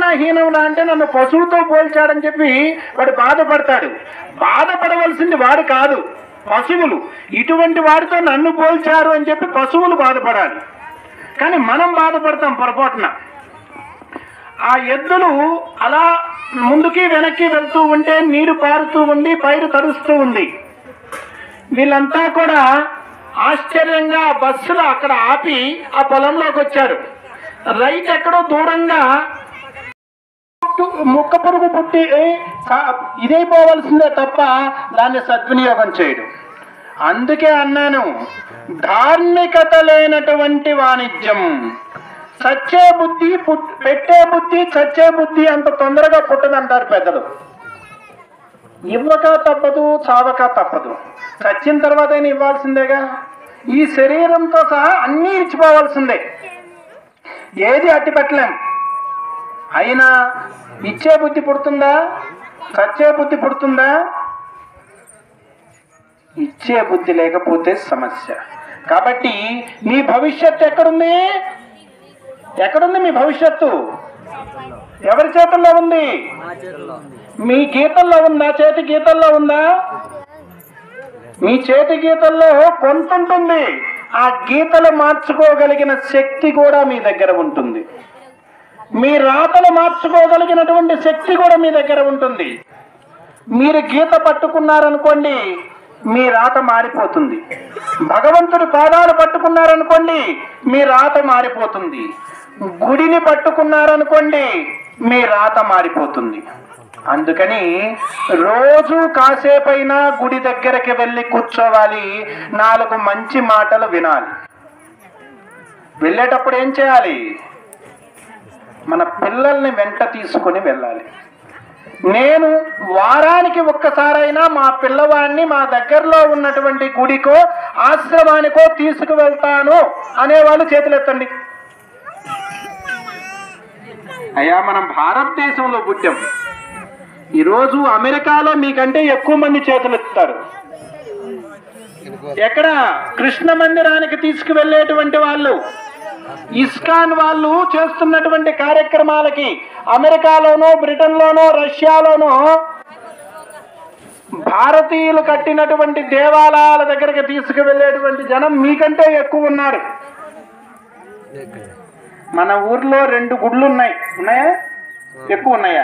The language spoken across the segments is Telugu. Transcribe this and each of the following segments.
అంతకన్నా హీనంరా అంటే నన్ను పశువుతో పోల్చాడని చెప్పి వాడు బాధపడతాడు బాధపడవలసింది వాడు కాదు పశువులు ఇటువంటి వాడితో నన్ను పోల్చారు అని చెప్పి పశువులు బాధపడాలి కానీ మనం బాధపడతాం పొరపాటున ఆ ఎద్దులు అలా ముందుకి వెనక్కి వెళ్తూ ఉంటే నీరు పారుతూ ఉంది పైరు తడుస్తూ ఉంది వీళ్ళంతా కూడా ఆశ్చర్యంగా ఆ బస్సులో అక్కడ ఆపి ఆ పొలంలోకి వచ్చారు రైట్ ఎక్కడో దూరంగా ముక్క పురుగు పుట్టి ఏ, కా- ఇదైపోవలసిందే తప్ప దాన్ని సద్వినియోగం చేయడు అందుకే అన్నాను ధార్మికత లేనటువంటి వాణిజ్యం సచ్చే బుద్ధి పుట్- పెట్టే బుద్ధి చచ్చే బుద్ధి అంత తొందరగా పుట్టదంటారు పెద్దలు ఇవ్వక తప్పదు చావక తప్పదు చచ్చిన తర్వాత అయినా ఇవ్వాల్సిందేగా ఈ శరీరంతో సహా అన్నీ ఇచ్చిపోవాల్సిందే ఏది అట్టి పెట్టలేం అయినా ఇచ్చే బుద్ధి పుడుతుందా చచ్చే బుద్ధి పుడుతుందా ఇచ్చే బుద్ధి లేకపోతే సమస్య కాబట్టి మీ భవిష్యత్తు ఎక్కడుంది ఎక్కడుంది మీ భవిష్యత్తు ఎవరి చేతుల్లో ఉంది మీ గీతల్లో ఉందా చేతి గీతల్లో ఉందా మీ చేతి గీతల్లో కొంత ఉంటుంది ఆ గీతలు మార్చుకోగలిగిన శక్తి కూడా మీ దగ్గర ఉంటుంది మీ రాతలు మార్చుకోగలిగినటువంటి శక్తి కూడా మీ దగ్గర ఉంటుంది మీరు గీత పట్టుకున్నారనుకోండి మీ రాత మారిపోతుంది భగవంతుడి పాదాలు పట్టుకున్నారనుకోండి మీ రాత మారిపోతుంది గుడిని పట్టుకున్నారనుకోండి మీ రాత మారిపోతుంది అందుకని రోజు కాసేపైనా గుడి దగ్గరికి వెళ్ళి కూర్చోవాలి నాలుగు మంచి మాటలు వినాలి వెళ్ళేటప్పుడు ఏం చేయాలి మన పిల్లల్ని వెంట తీసుకొని వెళ్ళాలి నేను వారానికి ఒక్కసారైనా మా పిల్లవాడిని మా దగ్గరలో ఉన్నటువంటి గుడికో ఆశ్రమానికో తీసుకువెళ్తాను అనేవాళ్ళు చేతులెత్తండి అయ్యా మనం భారతదేశంలో పుట్టాం ఈరోజు అమెరికాలో మీకంటే ఎక్కువ మంది చేతులెత్తారు ఎక్కడ కృష్ణ మందిరానికి తీసుకువెళ్ళేటువంటి వాళ్ళు ఇస్కాన్ వాళ్ళు చేస్తున్నటువంటి కార్యక్రమాలకి అమెరికాలోనో బ్రిటన్లోనో రష్యాలోనో భారతీయులు కట్టినటువంటి దేవాలయాల దగ్గరికి తీసుకువెళ్ళేటువంటి జనం మీకంటే ఎక్కువ ఉన్నారు మన ఊర్లో రెండు గుళ్ళు ఉన్నాయి ఉన్నాయా ఎక్కువ ఉన్నాయా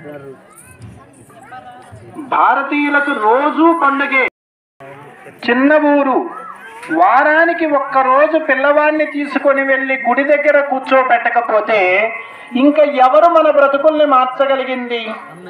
భారతీయులకు రోజు పండుగే చిన్న ఊరు వారానికి ఒక్క రోజు పిల్లవాడిని తీసుకొని వెళ్ళి గుడి దగ్గర కూర్చోబెట్టకపోతే ఇంకా ఎవరు మన బ్రతుకుల్ని మార్చగలిగింది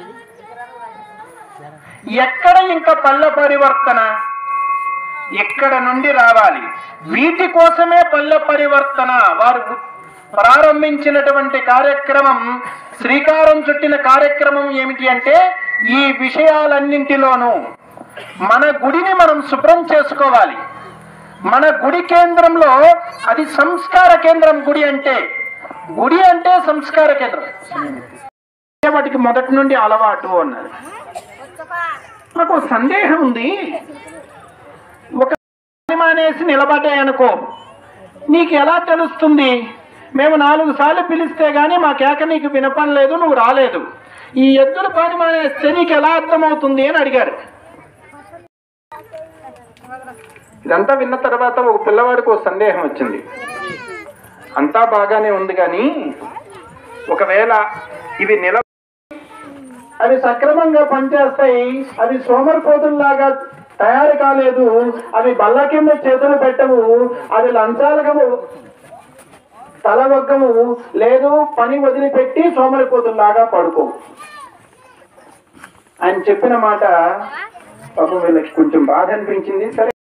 ఎక్కడ ఇంకా పల్లె పరివర్తన ఎక్కడ నుండి రావాలి వీటి కోసమే పల్లె పరివర్తన వారు ప్రారంభించినటువంటి కార్యక్రమం శ్రీకారం చుట్టిన కార్యక్రమం ఏమిటి అంటే ఈ విషయాలన్నింటిలోనూ మన గుడిని మనం శుభ్రం చేసుకోవాలి మన గుడి కేంద్రంలో అది సంస్కార కేంద్రం గుడి అంటే గుడి అంటే సంస్కార కేంద్రం వాటికి మొదటి నుండి అలవాటు అన్నారు నాకు ఒక సందేహం ఉంది ఒక మానేసి నిలబడ్డాయనుకో నీకు ఎలా తెలుస్తుంది మేము నాలుగు సార్లు పిలిస్తే గానీ మా కేక నీకు వినపడలేదు నువ్వు రాలేదు ఈ ఎద్దుల పని మానేస్తే నీకు ఎలా అర్థమవుతుంది అని అడిగారు ఇదంతా విన్న తర్వాత ఒక పిల్లవాడికి ఒక సందేహం వచ్చింది అంతా బాగానే ఉంది కానీ ఒకవేళ ఇవి నిల అవి సక్రమంగా పనిచేస్తాయి అవి సోమరిపోతుల్లాగా తయారు కాలేదు అవి బల్ల కింద చేతులు పెట్టవు అవి లంచాలకము తల వగ్గము లేదు పని వదిలిపెట్టి సోమరిపోతుల్లాగా పడుకోవు ఆయన చెప్పిన మాట పాపం వీళ్ళకి కొంచెం బాధ అనిపించింది సరే